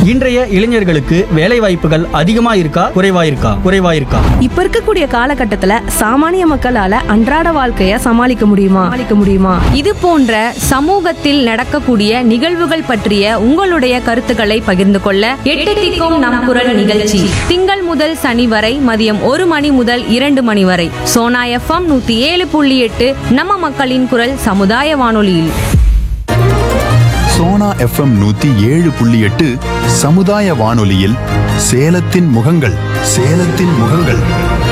இன்றைய இளைஞர்களுக்கு வேலை வாய்ப்புகள் அதிகமா இருக்கா குறைவா இருக்கா குறைவா இருக்கா இப்ப இருக்கக்கூடிய காலகட்டத்துல சாமானிய மக்களால அன்றாட வாழ்க்கைய சமாளிக்க முடியுமா சமாளிக்க முடியுமா இது போன்ற சமூகத்தில் நடக்கக்கூடிய நிகழ்வுகள் பற்றிய உங்களுடைய கருத்துக்களை பகிர்ந்து கொள்ள எட்டு திக்கும் நம் குரல் நிகழ்ச்சி திங்கள் முதல் சனி வரை மதியம் ஒரு மணி முதல் இரண்டு மணி வரை சோனா எஃப்எம் நூத்தி ஏழு புள்ளி எட்டு நம்ம மக்களின் குரல் சமுதாய வானொலியில் சோனா எஃப்எம் நூத்தி ஏழு புள்ளி எட்டு சமுதாய வானொலியில் சேலத்தின் முகங்கள் சேலத்தின் முகங்கள்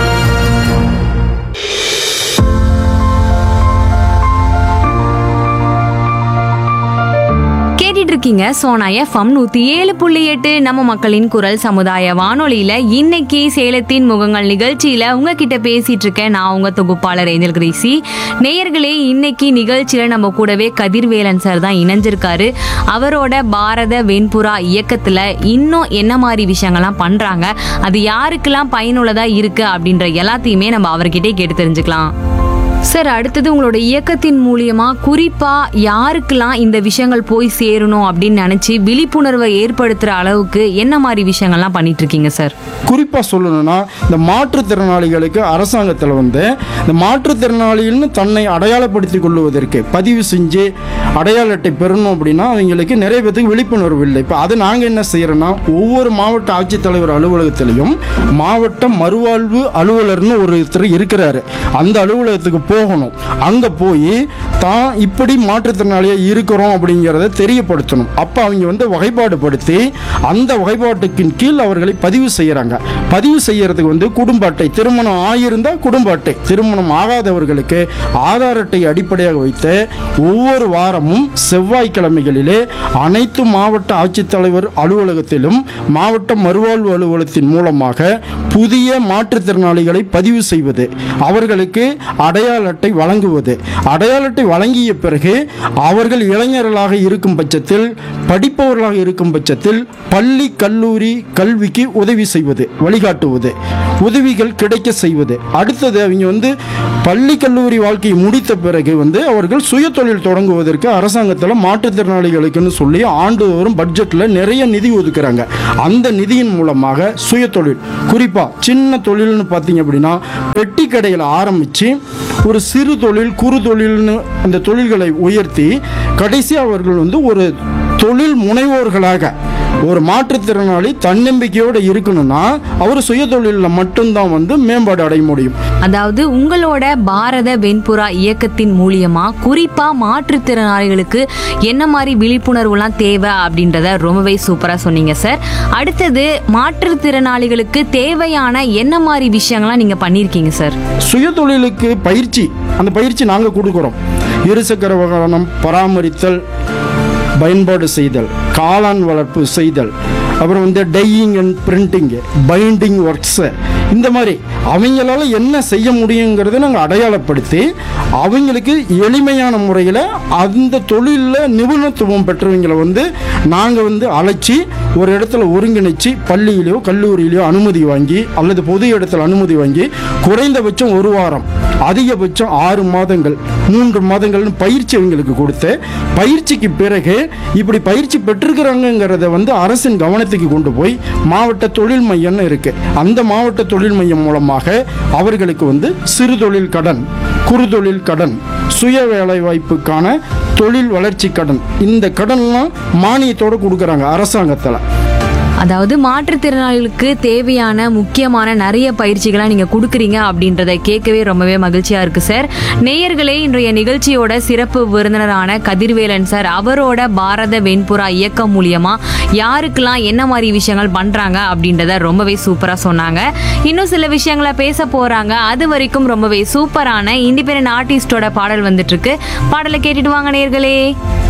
கேட்டுட்டு இருக்கீங்க சோனா எஃப்எம் நூத்தி ஏழு புள்ளி எட்டு நம்ம மக்களின் குரல் சமுதாய வானொலியில இன்னைக்கு சேலத்தின் முகங்கள் நிகழ்ச்சியில உங்ககிட்ட பேசிட்டு இருக்கேன் நான் உங்க தொகுப்பாளர் ஏஞ்சல் கிரேசி நேயர்களே இன்னைக்கு நிகழ்ச்சியில நம்ம கூடவே கதிர்வேலன் சார் தான் இணைஞ்சிருக்காரு அவரோட பாரத வெண்புறா இயக்கத்துல இன்னும் என்ன மாதிரி விஷயங்கள்லாம் பண்றாங்க அது யாருக்கெல்லாம் பயனுள்ளதா இருக்கு அப்படின்ற எல்லாத்தையுமே நம்ம அவர்கிட்டே கேட்டு தெரிஞ்சுக்கலாம் சார் அடுத்தது உங்களோட இயக்கத்தின் மூலியமா குறிப்பா யாருக்கெல்லாம் இந்த விஷயங்கள் போய் சேரணும் அப்படின்னு நினைச்சு விழிப்புணர்வை ஏற்படுத்துற அளவுக்கு என்ன மாதிரி விஷயங்கள்லாம் பண்ணிட்டு இருக்கீங்க சார் குறிப்பாக சொல்லணும்னா இந்த மாற்றுத்திறனாளிகளுக்கு அரசாங்கத்தில் வந்து இந்த மாற்றுத்திறனாளிகள்னு தன்னை அடையாளப்படுத்திக் கொள்வதற்கு பதிவு செஞ்சு அடையாள அட்டை பெறணும் அப்படின்னா அவங்களுக்கு நிறைய பேத்துக்கு விழிப்புணர்வு இல்லை இப்போ அதை நாங்கள் என்ன செய்கிறோன்னா ஒவ்வொரு மாவட்ட ஆட்சித்தலைவர் அலுவலகத்திலையும் மாவட்ட மறுவாழ்வு அலுவலர்னு ஒருத்தர் இருக்கிறாரு அந்த அலுவலகத்துக்கு போகணும் அங்கே போய் தான் இப்படி மாற்றுத்திறனாளியாக இருக்கிறோம் அப்படிங்கிறத தெரியப்படுத்தணும் அப்போ அவங்க வந்து வகைப்பாடுபடுத்தி அந்த வகைப்பாட்டுக்கின் கீழ் அவர்களை பதிவு செய்கிறாங்க பதிவு செய்யறதுக்கு வந்து குடும்ப அட்டை திருமணம் ஆகியிருந்தால் குடும்ப அட்டை திருமணம் ஆகாதவர்களுக்கு ஆதார் அட்டை அடிப்படையாக வைத்து ஒவ்வொரு வாரமும் செவ்வாய்க்கிழமைகளிலே அனைத்து மாவட்ட ஆட்சித்தலைவர் அலுவலகத்திலும் மாவட்ட மறுவாழ்வு அலுவலகத்தின் மூலமாக புதிய மாற்றுத்திறனாளிகளை பதிவு செய்வது அவர்களுக்கு அடையாள அட்டை வழங்குவது அடையாள அட்டை வழங்கிய பிறகு அவர்கள் இளைஞர்களாக இருக்கும் பட்சத்தில் படிப்பவர்களாக இருக்கும் பட்சத்தில் பள்ளி கல்லூரி கல்விக்கு உதவி செய்வது வழிகாட்டுவது உதவிகள் கிடைக்க செய்வது அடுத்தது அவங்க வந்து பள்ளி கல்லூரி வாழ்க்கையை முடித்த பிறகு வந்து அவர்கள் சுய தொழில் தொடங்குவதற்கு அரசாங்கத்தில் மாற்றுத்திறனாளிகளுக்குன்னு சொல்லி ஆண்டுதோறும் பட்ஜெட்டில் நிறைய நிதி ஒதுக்குறாங்க அந்த நிதியின் மூலமாக சுய தொழில் குறிப்பாக சின்ன தொழில்னு பார்த்தீங்க அப்படின்னா பெட்டி கடையில் ஆரம்பித்து ஒரு சிறு தொழில் குறு தொழில்னு அந்த தொழில்களை உயர்த்தி கடைசி அவர்கள் வந்து ஒரு தொழில் முனைவோர்களாக ஒரு மாற்றுத்திறனாளி தன்னம்பிக்கையோடு இருக்கணும்னா அவர் சுய தொழிலில் மட்டும்தான் வந்து மேம்பாடு அடைய முடியும் அதாவது உங்களோட பாரத வெண்புறா இயக்கத்தின் மூலியமா குறிப்பா மாற்றுத்திறனாளிகளுக்கு என்ன மாதிரி விழிப்புணர்வுலாம் தேவை அப்படின்றத ரொம்பவே சூப்பரா சொன்னீங்க சார் அடுத்தது மாற்றுத்திறனாளிகளுக்கு தேவையான என்ன மாதிரி விஷயங்கள்லாம் நீங்க பண்ணியிருக்கீங்க சார் சுய தொழிலுக்கு பயிற்சி அந்த பயிற்சி நாங்கள் கொடுக்குறோம் இருசக்கர வாகனம் பராமரித்தல் பயன்பாடு செய்தல் காளான் வளர்ப்பு செய்தல் அப்புறம் வந்து dyeing and printing binding works இந்த மாதிரி அவங்களால என்ன செய்ய முடியுங்கிறத நாங்கள் அடையாளப்படுத்தி அவங்களுக்கு எளிமையான முறையில் அந்த தொழிலில் நிபுணத்துவம் பெற்றவங்களை வந்து நாங்கள் வந்து அழைச்சி ஒரு இடத்துல ஒருங்கிணைச்சு பள்ளியிலையோ கல்லூரியிலையோ அனுமதி வாங்கி அல்லது பொது இடத்துல அனுமதி வாங்கி குறைந்தபட்சம் ஒரு வாரம் அதிகபட்சம் ஆறு மாதங்கள் மூன்று மாதங்கள்னு பயிற்சி அவங்களுக்கு கொடுத்து பயிற்சிக்கு பிறகு இப்படி பயிற்சி பெற்றிருக்கிறாங்கங்கிறத வந்து அரசின் கவனத்துக்கு கொண்டு போய் மாவட்ட தொழில் மையம்னு இருக்கு அந்த மாவட்ட தொழில் மையம் மூலமாக அவர்களுக்கு வந்து சிறு தொழில் கடன் குறு தொழில் கடன் சுய வேலை வாய்ப்புக்கான தொழில் வளர்ச்சி கடன் இந்த கடன்லாம் மானியத்தோடு கொடுக்குறாங்க அரசாங்கத்தில் அதாவது மாற்றுத்திறனாளிகளுக்கு தேவையான முக்கியமான நிறைய பயிற்சிகளை நீங்க கொடுக்குறீங்க அப்படின்றத கேட்கவே ரொம்பவே மகிழ்ச்சியா இருக்கு சார் நேயர்களே இன்றைய நிகழ்ச்சியோட சிறப்பு விருந்தினரான கதிர்வேலன் சார் அவரோட பாரத வெண்புறா இயக்கம் மூலியமா யாருக்கெல்லாம் என்ன மாதிரி விஷயங்கள் பண்றாங்க அப்படின்றத ரொம்பவே சூப்பரா சொன்னாங்க இன்னும் சில விஷயங்களை பேச போறாங்க அது வரைக்கும் ரொம்பவே சூப்பரான இண்டிபெண்டன்ட் ஆர்டிஸ்டோட பாடல் வந்துட்டு இருக்கு பாடலை கேட்டுட்டு வாங்க நேயர்களே